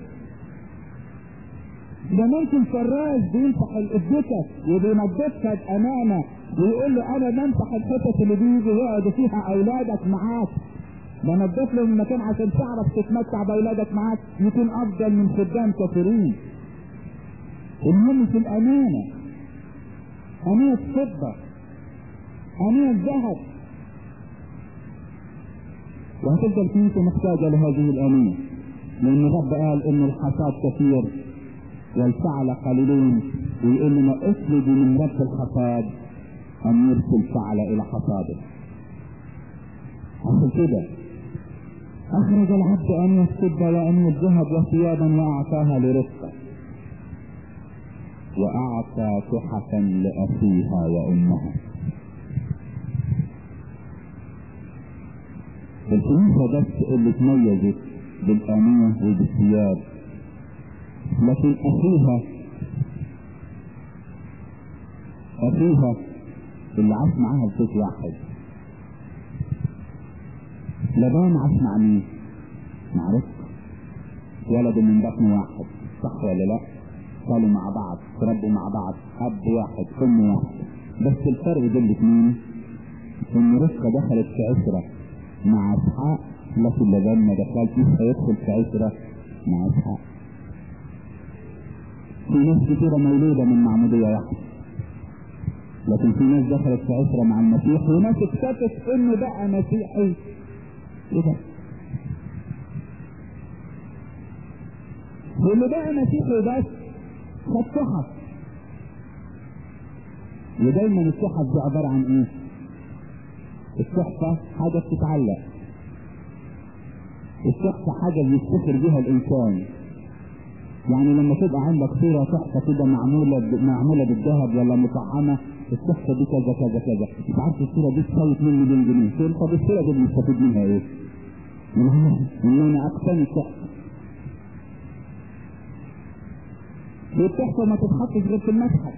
ده ممكن فراش بيمسح الدكك وبينظفها بامانة ويقول له انا بمسح الحتت اللي بيجي يقعدوا فيها اولادك معاك بنضف لهم المكان عشان تعرف تتمتع باولادك معاك يكون افضل من خدام كثيرين المهم في الامانة امانة فضة امانة ذهب وهتفضل كنيسة محتاجة لهذه الامانة لان الرب قال ان الحصاد كثير والفعل قليلون ويقول لنا اطلبوا من رب الحصاد ان يرسل فعل الى حصاده عشان كده أخرج العبد أن يسد وأن الذهب وثيابا وأعطاها لرفقة وأعطى تحفا لأخيها وأمها الكنيسة بس اللي تميزت بالآنية وبالثياب لكن أخيها أخيها اللي عاش معاها في بيت واحد لبان عاش مع مين؟ مع رزق ولد من بطن واحد صح ولا لا؟ كانوا مع بعض تربوا مع بعض اب واحد ام واحد بس الفرق بين الاثنين ان رزقة دخلت في عشرة مع اسحاق لكن لبان ما دخلش مش هيدخل في عشرة مع اسحاق في ناس كتيرة مولودة من معمودية واحدة لكن في ناس دخلت في عشرة مع المسيح وناس اكتشفت انه بقى مسيحي ايه ده؟ واللي بقى مسيحي بس خد تحف ودايما التحف دي عبارة عن ايه؟ التحفة حاجة بتتعلق التحفة حاجة بيفتخر بها الإنسان يعني لما تبقى عندك صورة تحفة كده معمولة ب... معمولة بالذهب ولا مطعمة التحفة دي كذا كذا كذا انت عارف الصورة دي تساوي 2 مليون جنيه تقول طب الصورة دي بنستفيد منها ايه؟ ان انا اقتني التحفة والتحفة ما تتحطش غير في المتحف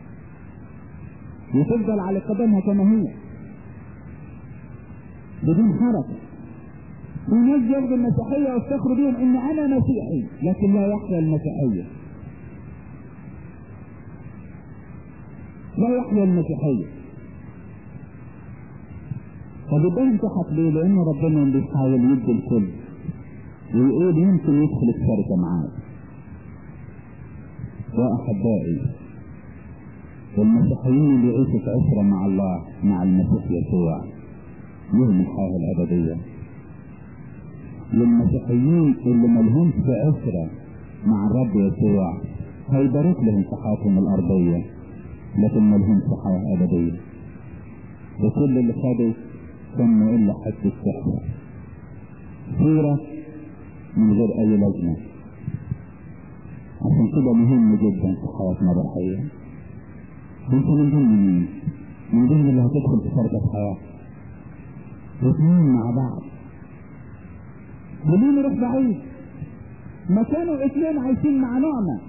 وتفضل على قدمها كما هي بدون حركة في ناس ياخدوا المسيحية ويفتخروا بيهم ان انا مسيحي لكن لا يحيا المسيحية لا يحيا المسيحية فبدهم تحت ليه؟ لأن ربنا بيحاول يدي الكل ويقول يمكن يدخل الشركة معاك وأحبائي المسيحيين اللي يعيشوا في عشرة مع الله مع المسيح يسوع لهم الحياة الأبدية للمسيحيين اللي ملهمش في عشرة مع الرب يسوع هيبارك لهم في حياتهم الأرضية لكن ملهمش حياة أبدية وكل اللي خدوا كانوا إلا حتة سحرة صورة من غير أي لازمة عشان كده مهم جدا في حياتنا الروحية انت من ضمن مين؟ من ضمن اللي هتدخل في شركة حياة الاثنين مع بعض وليه نروح بعيد؟ ما كانوا اثنين عايشين مع نعمة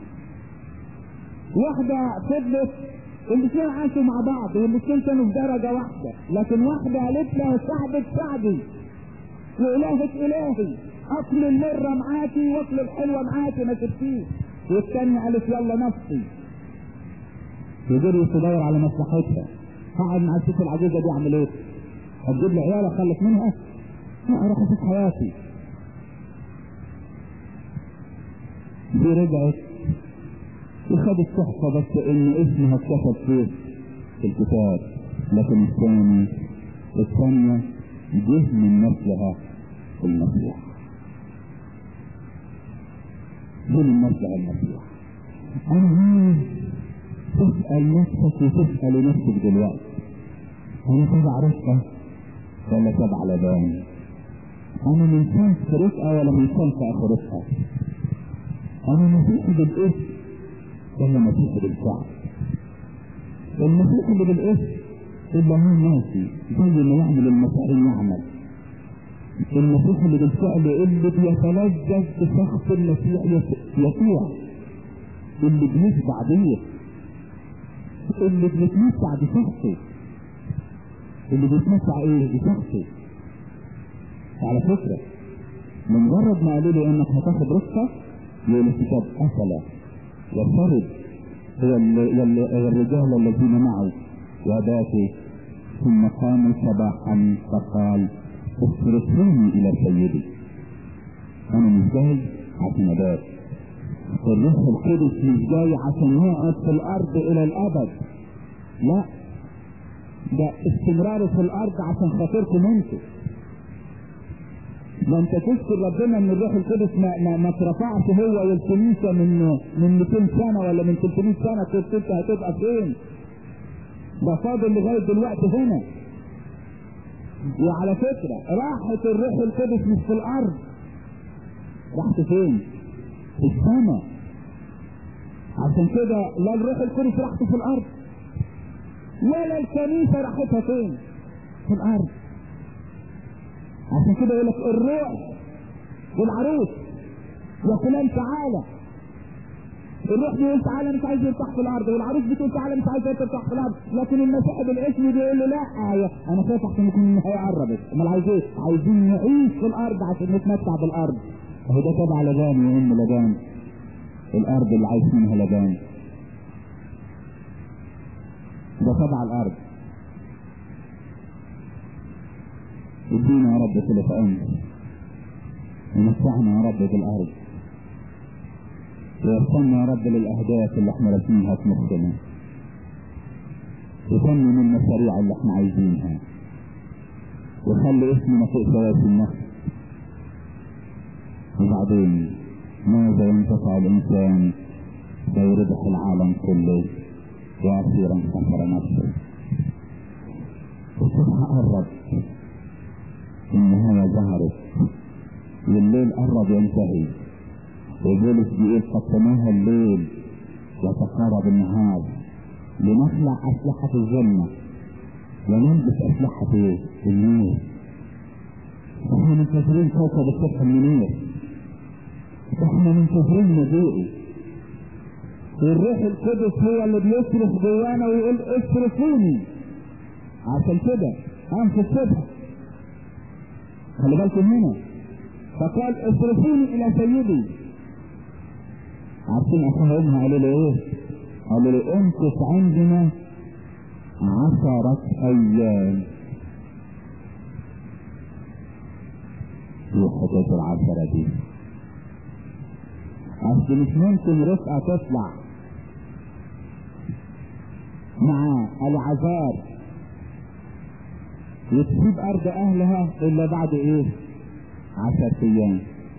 واحدة فضلت الاثنين عاشوا مع بعض والاثنين كانوا في درجة واحدة لكن واحدة قالت له صاحبك صاحبي وإلهك إلهي أكل المرة معاكي وأكل الحلوة معاكي ما سبتيش والثانية قالت يلا نفسي وجري تدور على مصلحتها قعد مع الست العجوزة دي أعمل إيه؟ هتجيب لي عيال أخلف منها؟ لا أروح أشوف حياتي دي رجعت وخد الصحفة بس ان اسمها اتكتب فيه في الكتاب لكن الثاني الثانية جه من نسلها المسيح جه من نسلها المسيح انا عايز تسأل نفسك وتسأل نفسك دلوقتي انا تبع رفقة ولا تبع لبان انا من صنف رفقة ولا من صنف اخرتها انا مسيحي بالاسم ولا مسيحي بالفعل المسيح اللي بالاسم اللي هو ماشي زي ما يعمل المسيحيين يعمل المسيح اللي بالفعل اللي بيتلذذ بشخص المسيح يسوع اللي بيشبع بيه اللي بيتمتع بشخصه اللي بيتمتع ايه بشخصه على فكرة مجرد ما قالوا لي انك هتاخد رخصة يقول الكتاب افلا يفترض هو الرجال الذين معه وباتوا ثم قاموا صباحا فقال اصرفوني الى سيدي انا مش جاي عشان ابات الروح القدس مش جاي عشان يقعد في الارض الى الابد لا ده استمراره في الارض عشان خاطركم انتوا ما انت تشكر ربنا ان الروح القدس ما ما, ما اترفعش هو والكنيسه من من 200 سنه ولا من 300 سنه كنت انت هتبقى فين؟ ده فاضل لغايه دلوقتي هنا. وعلى فكره راحت الروح القدس مش في الارض. راحت فين؟ في السماء. عشان كده لا الروح القدس راحت في الارض ولا الكنيسه راحتها فين؟ في الارض. عشان كده يقول لك الروح والعروس يا فلان تعالى الروح بيقول تعالى مش عايز يرتاح في الارض والعروس بتقول تعالى مش عايز يرتاح في الارض لكن المسيح بالاسم بيقول له لا انا خايف احسن يكون النهايه قربت امال عايز ايه؟ عايزين نعيش في الارض عشان نتمتع بالارض اهو ده تبع لبان يا ام لبان الارض اللي عايش منها لبان ده تبع الارض ادينا يا رب كل امر ومتعنا يا رب بالارض ووصلنا يا رب للاهداف اللي احنا راسمينها في مخنا وتمم المشاريع اللي احنا عايزينها وخلي اسمنا فوق سواسي النفس وبعدين ماذا ينتفع الانسان لو ربح العالم كله واخيرا خسر نفسه الصبح قرب النهاية ظهرت والليل قرب ينتهي وبولس بيقول قسموها الليل وتقارب النهار لنخلع أسلحة الظلمة ونلبس أسلحة إيه؟ النور احنا منتظرين كوكب الصبح المنير احنا منتظرين مجيئه والروح القدس هو اللي بيصرف جوانا ويقول اصرفوني عشان كده انف الصبح خلي بالكم هنا فقال اصرفوني الى سيدي عارفين اخوانها قالوا له ايه؟ قالوا له امكث عندنا عشرة ايام ايه حكاية العشرة دي؟ اصل مش ممكن رفقة تطلع مع العذاب وتسيب ارض اهلها الا بعد ايه عشر ايام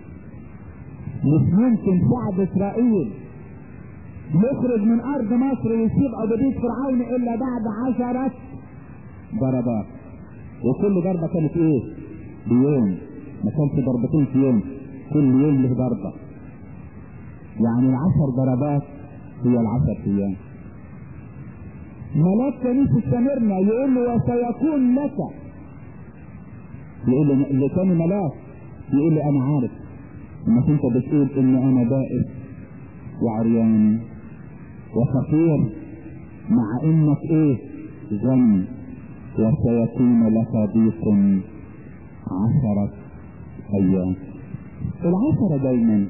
مش ممكن شعب اسرائيل يخرج من ارض مصر ويسيب عبودية فرعون الا بعد عشرة ضربات وكل ضربة كانت ايه بيوم ما كانش ضربتين في يوم كل يوم له ضربة يعني العشر ضربات هي العشر ايام ملاك كنيسة سمرنا يقول له وسيكون لك يقول له اللي كان ملاك يقول له انا عارف انك انت بتقول ان انا بائس وعريان وفقير مع انك ايه غني وسيكون لك ضيق عشرة ايام العشرة دايما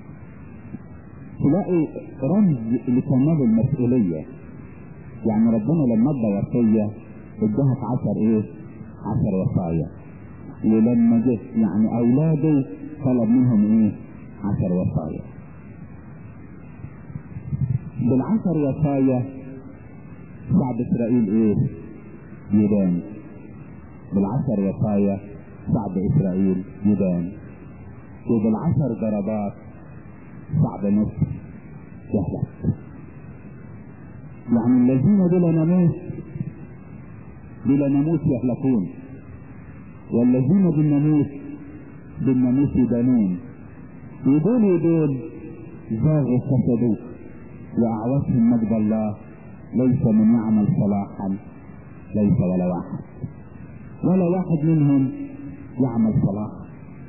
تلاقي رمز لكمال المسؤولية يعني ربنا لما ادى وصية اداها في عشر ايه عشر وصايا ولما جه يعني اولاده طلب منهم ايه عشر وصايا بالعشر وصايا شعب اسرائيل ايه يدان بالعشر وصايا شعب اسرائيل يدان وبالعشر ضربات شعب مصر يهلك يعني الذين بلا ناموس بلا ناموس يهلكون والذين بالناموس بالناموس يدانون ودول ودول زاغوا فسدوا واعوزهم مجد الله ليس من يعمل صلاحا ليس ولا واحد ولا واحد منهم يعمل صلاحا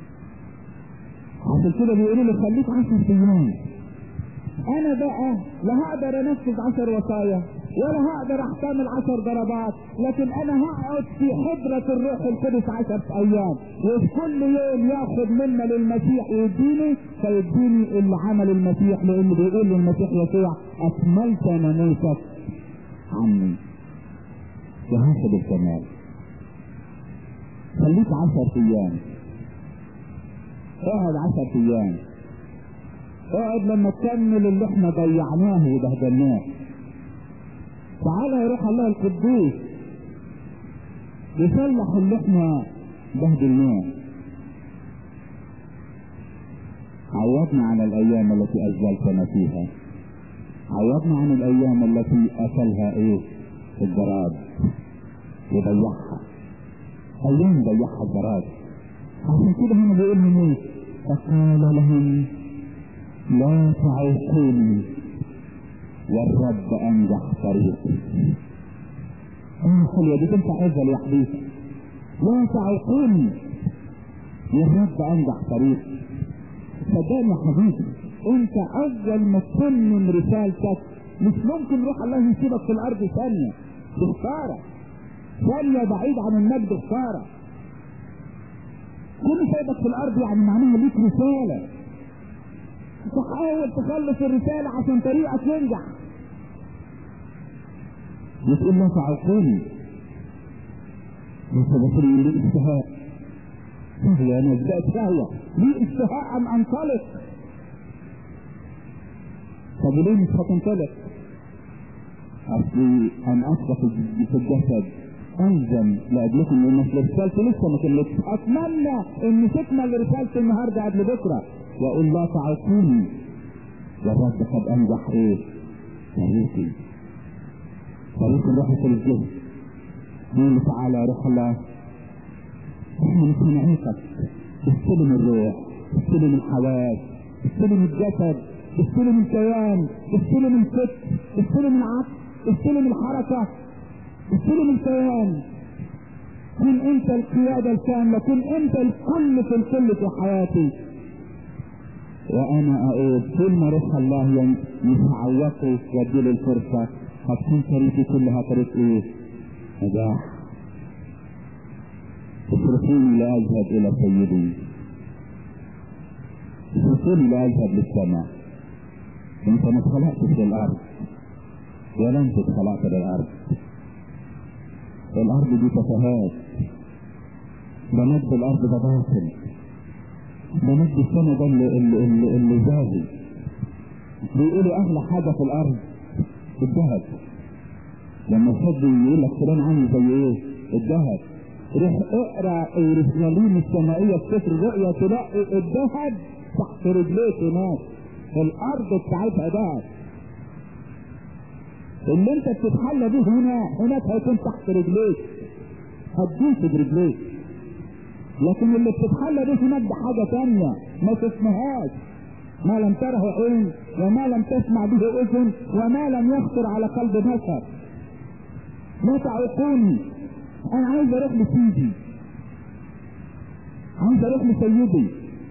عشان كده بيقولوا لي خليك عشر ايام انا بقى لا هقدر انفذ عشر وصايا ولا هقدر احتمل عشر ضربات لكن انا هقعد في حضرة الروح القدس عشر ايام وفي كل يوم ياخد منا للمسيح ويديني فيديني اللي عمل المسيح لانه بيقول للمسيح يسوع اكملت ناموسك عني وهاخد الكمال خليك عشر ايام اقعد عشر ايام اقعد لما تكمل اللي احنا ضيعناه وبهدلناه تعالى يا روح الله القدوس يصلح اللي احنا بهدلناه عوضنا عن الايام التي اجلتنا فيها عوضنا عن الايام التي اكلها ايه الجراد وضيعها ايام ضيعها الجراد عشان كده هنا بيقول لهم ايه فقال لهم لا تعوقوني والرب انجح طريقي اه حلوة دي تنفع عزة لوحديها لا تعوقوني والرب انجح طريقي صدقني يا حبيبي انت اول ما تتمم رسالتك مش ممكن روح الله يسيبك في الارض ثانية بخسارة ثانية بعيد عن المجد خسارة كل سايبك في الارض يعني معناها ليك رسالة تحاول تخلص الرسالة عشان طريقك ينجح بتقول لا تعوقوني بس بصري لي اشتهاء شهوة انا بدأت شهوة لي اشتهاء ان انطلق طب ليه مش هتنطلق؟ اصلي ان اسقط في الجسد الزم لاجلكم لان رسالتي لسه ما كملتش اتمنى ان تكمل رسالتي النهارده قبل بكره واقول لا تعوقوني والرب قد انجح ايه؟ طريقي طريق الروح القدس قول تعالى يا روح الله احنا مش هنعيقك استلم الروح استلم الحواس استلم الجسد استلم الكيان استلم الفكر استلم العقل استلم الحركة استلم الكيان كن انت القيادة الكاملة كن انت الكل في الكل في حياتي وانا اقول كل ما روح الله يتعوقه واديله الفرصة هتكون طريقي كلها طريق ايه؟ نجاح اتركوني لا اذهب الى سيدي اتركوني لا اذهب للسماء انت ما اتخلقتش للارض ولا انت اتخلقت للارض الارض دي تفاهات بمد الارض ده باطل بمد السنة ده اللي, اللي, اللي, اللي زاهي بيقولوا اغلى حاجة في الارض الذهب لما الحد يقول لك فلان عامل زي ايه الذهب روح اقرا اورشليم السمائية في سفر الرؤيا تلاقي الذهب تحت رجليك هناك الارض بتاعتها ذهب اللي انت بتتحلى به هنا هناك هيكون تحت رجليك هتدوس برجليك لكن اللي بتتحلى به هناك ده حاجة تانية ما تسمعهاش ما لم تره عين وما لم تسمع به اذن وما لم يخطر على قلب بشر لا تعوقوني انا عايز اروح لسيدي عايز اروح لسيدي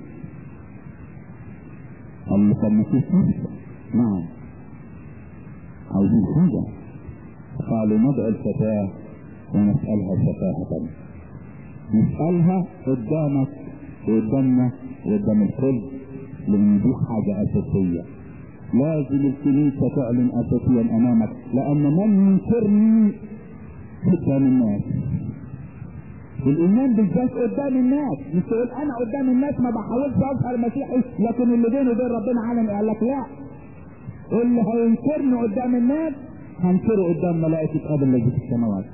قال له طب ما فيش فرصه نعم عايزين حاجه قالوا ندعو الفتاه ونسالها شفاهه نسالها قدامك وقدامنا وقدام الكل لان دي حاجه اساسيه لازم الكنيسه تعلن اساسيا امامك لان من ينكرني قدام الناس الايمان بالذات قدام الناس مش تقول انا قدام الناس ما بحاولش اظهر مسيحي لكن اللي بيني وبين ربنا عالم قال لك لا اللي هينكرني قدام الناس هنكره قدام ملائكة أبي الذي في السماوات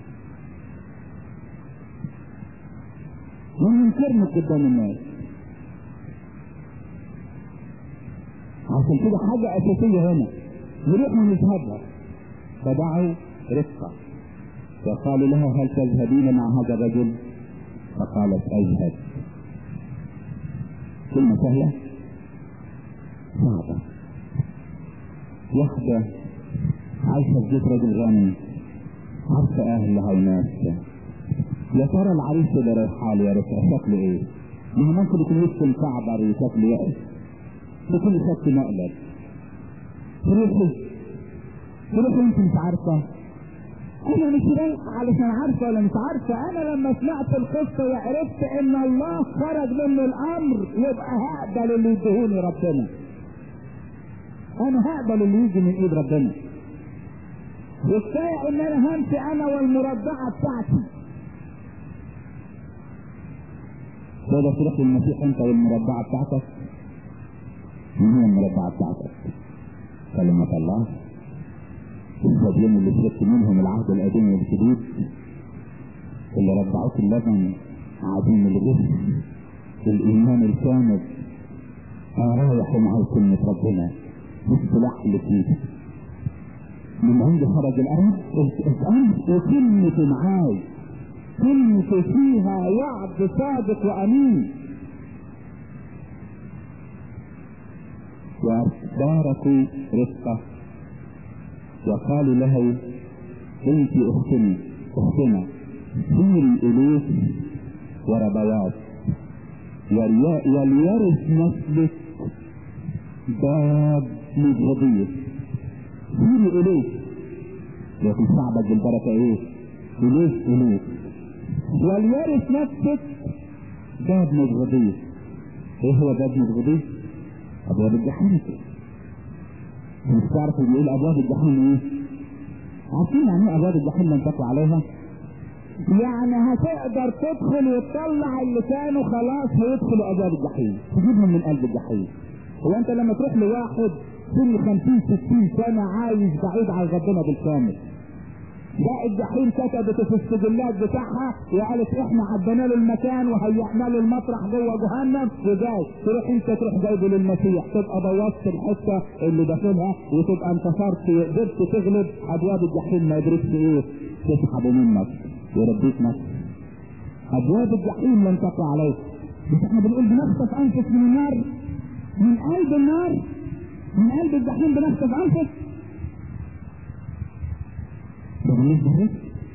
وهنكرني قدام الناس عشان كده حاجة أساسية هنا نروح ونذهبها فدعوا رفقة وقالوا لها هل تذهبين مع هذا الرجل؟ فقالت أذهب كلمة سهلة صعبة واحدة عايشة في بيت راجل غني عارفة أهلها وناس يا ترى العريس اللي رايحة له يا رفقة شكله إيه؟ ما هو ممكن يكون يسكن كعبر وشكله يأس يكون شكله مقلب تروحي تروحي انت مش عارفة انا مش رايح علشان عارفة ولا مش عارفة انا لما سمعت القصة وعرفت ان الله خرج منه الامر يبقى هقبل اللي يديهوني ربنا انا هقبل اللي يجي من ايد ربنا والشيء ان انا همشي انا والمرضعة بتاعتي تقدر تروح للمسيح انت والمربعة بتاعتك مين هي المربعة بتاعتك كلمة الله الصبيان اللي شربت منهم العهد القديم والجديد اللي ربعوك اللبن عظيم الغش الايمان الكامل انا رايح معاي كلمة ربنا بالسلاح اللي في ايدي من عند خرج الارض الامر وكلمة معاي كلمة فيها وعد صادق وامين وباركوا رفقة وقالوا لها انت اختنا اختنا سيري اليك وربوات وليرث نسلك باب مبغضية سيري اليك لكن صعبة بالبركة ايه اليك اليك وليرث نفسك باب مبغضية ايه هو باب مبغضية ابواب الجحيم مش تعرف بيقول ابواب الجحيم ايه عارفين يعني ايه ابواب الجحيم لم تقع عليها يعني هتقدر تدخل وتطلع اللي كانوا خلاص هيدخلوا ابواب الجحيم تجيبهم من قلب الجحيم هو انت لما تروح لواحد سن 50 60 سنه عايش بعيد عن ربنا بالكامل ده الجحيم كتبت في السجلات بتاعها وقالت احنا عدينا له المكان وهيئنا له المطرح جوه جهنم وجاي تروح انت تروح جايبه للمسيح تبقى بوظت الحته اللي داخلها وتبقى انتصرت قدرت تغلب ابواب الجحيم ما قدرتش ايه تسحب منك ويربيك نفسك ابواب الجحيم لن تقع عليك بس احنا بنقول بنخطف انفس من النار من قلب النار من قلب الجحيم بنخطف انفس ده بالنسبة لك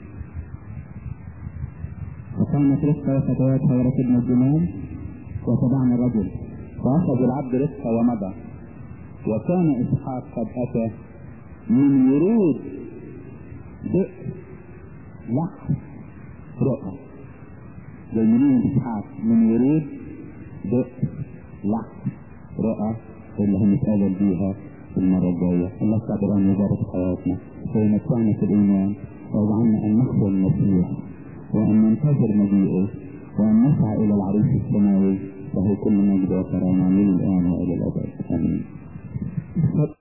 وكانت رفقة وفتياتها وركبنا الجمال وتبعنا الرجل فأخذ العبد رفقة ومضى وكان إسحاق قد أتى من ورود بئر لحم رؤى زي منين إسحاق من ورود بئر لحم رؤى اللي هنتقابل بيها المرة الجاية الله قادر أن يبارك حياتنا ويمتعنا في الإيمان ويجعلنا أن نخشى المسيح وأن ننتظر مجيئه وأن نسعى إلى العريس السماوي له كل مجد وكرامة من الآن وإلى الأبد آمين